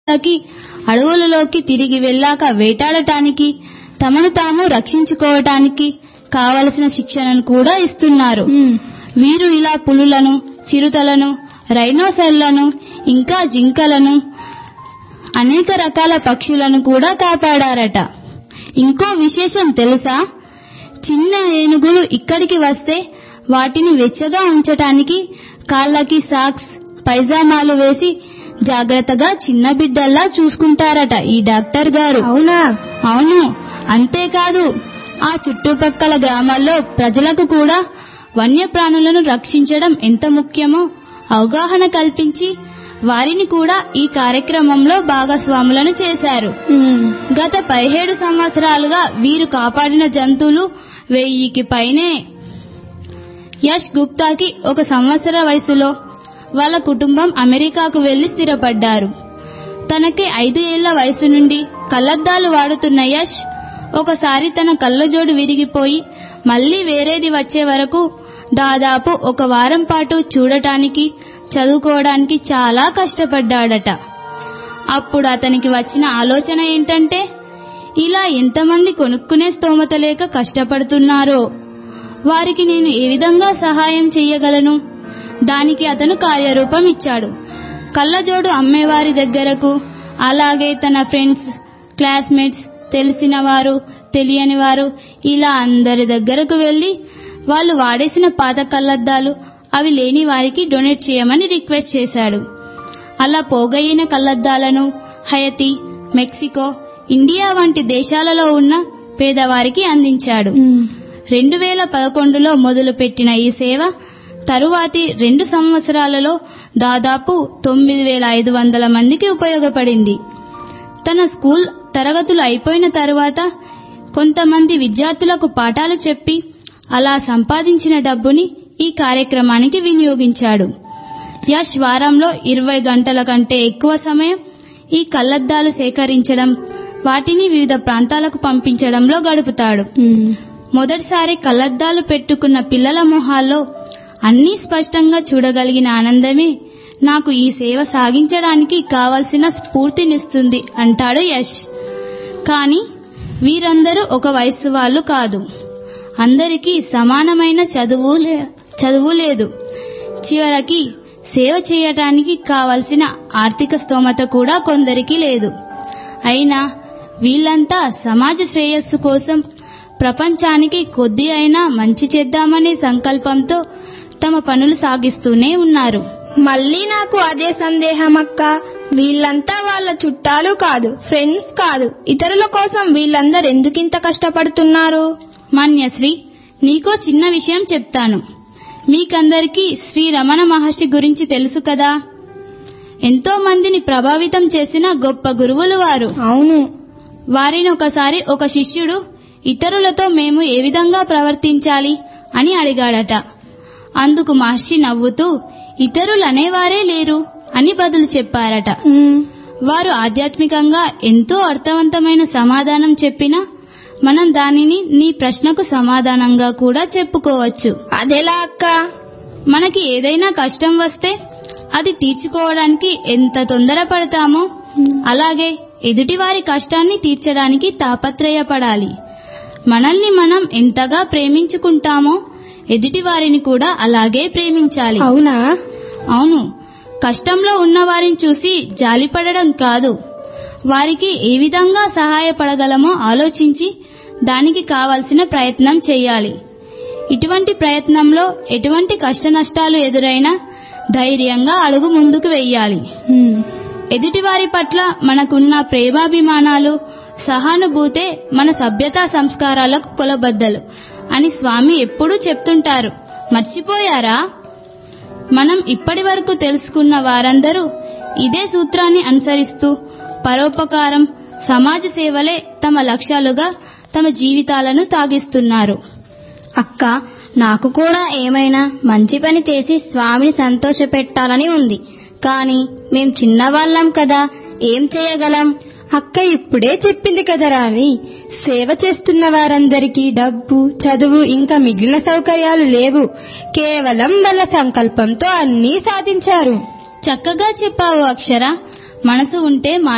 కి అడవులలోకి తిరిగి వెళ్ళాక వేటాడటానికి తమను తాము రక్షించుకోవటానికి కావలసిన శిక్షణను కూడా ఇస్తున్నారు వీరు ఇలా పులులను చిరుతలను రైనోసర్లను ఇంకా జింకలను అనేక రకాల పక్షులను కూడా కాపాడారట ఇంకో విశేషం తెలుసా చిన్న ఏనుగులు ఇక్కడికి వస్తే వాటిని వెచ్చగా ఉంచటానికి కాళ్ళకి సాక్స్ పైజామాలు వేసి జాగ్రత్తగా చిన్న బిడ్డల్లా చూసుకుంటారట ఈ డాక్టర్ గారు అవునా అవును అంతేకాదు ఆ చుట్టుపక్కల గ్రామాల్లో ప్రజలకు కూడా వన్యప్రాణులను రక్షించడం ఎంత ముఖ్యమో అవగాహన కల్పించి వారిని కూడా ఈ కార్యక్రమంలో భాగస్వాములను చేశారు గత పదిహేడు సంవత్సరాలుగా వీరు కాపాడిన జంతువులు వెయ్యికి పైనే యష్ గుప్తాకి ఒక సంవత్సర వయసులో వాళ్ళ కుటుంబం అమెరికాకు వెళ్లి స్థిరపడ్డారు తనకి ఐదు ఏళ్ల వయసు నుండి కళ్లద్దాలు వాడుతున్న యష్ ఒకసారి తన కళ్ళజోడు విరిగిపోయి మళ్ళీ వేరేది వచ్చే వరకు దాదాపు ఒక వారం పాటు చూడటానికి చదువుకోవడానికి చాలా కష్టపడ్డాడట అప్పుడు అతనికి వచ్చిన ఆలోచన ఏంటంటే ఇలా ఎంతమంది కొనుక్కునే స్తోమత లేక కష్టపడుతున్నారో వారికి నేను ఏ విధంగా సహాయం చెయ్యగలను దానికి అతను కార్యరూపం ఇచ్చాడు కళ్ళజోడు అమ్మేవారి దగ్గరకు అలాగే తన ఫ్రెండ్స్ క్లాస్మేట్స్ తెలిసిన వారు తెలియని వారు ఇలా అందరి దగ్గరకు వెళ్లి వాళ్ళు వాడేసిన పాత కళ్ళద్దాలు అవి లేని వారికి డొనేట్ చేయమని రిక్వెస్ట్ చేశాడు అలా పోగయిన కళ్ళద్దాలను హయతి మెక్సికో ఇండియా వంటి దేశాలలో ఉన్న పేదవారికి అందించాడు రెండు వేల పదకొండులో మొదలుపెట్టిన ఈ సేవ తరువాతి రెండు సంవత్సరాలలో దాదాపు తొమ్మిది వేల ఐదు వందల మందికి ఉపయోగపడింది తన స్కూల్ తరగతులు అయిపోయిన తరువాత కొంతమంది విద్యార్థులకు పాఠాలు చెప్పి అలా సంపాదించిన డబ్బుని ఈ కార్యక్రమానికి వినియోగించాడు యష్ వారంలో ఇరవై గంటల కంటే ఎక్కువ సమయం ఈ కళ్లద్దాలు సేకరించడం వాటిని వివిధ ప్రాంతాలకు పంపించడంలో గడుపుతాడు మొదటిసారి కళ్లద్దాలు పెట్టుకున్న పిల్లల మొహాల్లో అన్నీ స్పష్టంగా చూడగలిగిన ఆనందమే నాకు ఈ సేవ సాగించడానికి కావలసిన స్ఫూర్తినిస్తుంది అంటాడు యష్ కానీ వీరందరూ ఒక వయస్సు వాళ్ళు కాదు అందరికీ సమానమైన చదువు లే- చదువు లేదు చివరికి సేవ చేయటానికి కావలసిన ఆర్థిక స్తోమత కూడా కొందరికి లేదు అయినా వీళ్ళంతా సమాజ శ్రేయస్సు కోసం ప్రపంచానికి కొద్ది అయినా మంచి చేద్దామనే సంకల్పంతో తమ పనులు సాగిస్తూనే ఉన్నారు మళ్ళీ నాకు అదే సందేహం అక్క వీళ్ళంతా వాళ్ళ చుట్టాలు కాదు ఫ్రెండ్స్ కాదు ఇతరుల కోసం వీళ్ళందరూ ఎందుకింత కష్టపడుతున్నారు మాన్యశ్రీ నీకో చిన్న విషయం చెప్తాను మీకందరికీ శ్రీ రమణ మహర్షి గురించి తెలుసు కదా ఎంతో మందిని ప్రభావితం చేసిన గొప్ప గురువులు వారు అవును వారిని ఒకసారి ఒక శిష్యుడు ఇతరులతో మేము ఏ విధంగా ప్రవర్తించాలి అని అడిగాడట అందుకు మహర్షి నవ్వుతూ ఇతరులు అనేవారే లేరు అని బదులు చెప్పారట ఉమ్, వారు ఆధ్యాత్మికంగా ఎంతో అర్థవంతమైన సమాధానం చెప్పినా మనం దానిని నీ ప్రశ్నకు సమాధానంగా కూడా చెప్పుకోవచ్చు అదెలా అక్క మనకి ఏదైనా కష్టం వస్తే అది తీర్చుకోవడానికి ఎంత తొందరపడతామో అలాగే ఎదుటివారి కష్టాన్ని తీర్చడానికి తాపత్రయపడాలి మనల్ని మనం ఎంతగా ప్రేమించుకుంటామో ఎదుటివారిని కూడా అలాగే ప్రేమించాలి అవునా అవును కష్టంలో ఉన్న వారిని చూసి జాలిపడడం కాదు వారికి ఏ విధంగా సహాయపడగలమో ఆలోచించి దానికి కావలసిన ప్రయత్నం చేయాలి ఇటువంటి ప్రయత్నంలో ఎటువంటి కష్ట నష్టాలు ఎదురైనా ధైర్యంగా అడుగు ముందుకు వెయ్యాలి ఉమ్, ఎదుటివారి పట్ల మనకున్న ప్రేమాభిమానాలు సహానుభూతే మన సభ్యతా సంస్కారాలకు కొలబద్దలు అని స్వామి ఎప్పుడూ చెప్తుంటారు మర్చిపోయారా మనం ఇప్పటి వరకు తెలుసుకున్న వారందరూ ఇదే సూత్రాన్ని అనుసరిస్తూ పరోపకారం సమాజ సేవలే తమ లక్ష్యాలుగా తమ జీవితాలను సాగిస్తున్నారు అక్క నాకు కూడా ఏమైనా మంచి పని చేసి స్వామిని సంతోషపెట్టాలని ఉంది కానీ మేం చిన్నవాళ్ళం కదా ఏం చేయగలం అక్క ఇప్పుడే చెప్పింది కదా రాని సేవ చేస్తున్న వారందరికీ డబ్బు చదువు ఇంకా మిగిలిన సౌకర్యాలు లేవు కేవలం వాళ్ళ సంకల్పంతో అన్నీ సాధించారు చక్కగా చెప్పావు అక్షర మనసు ఉంటే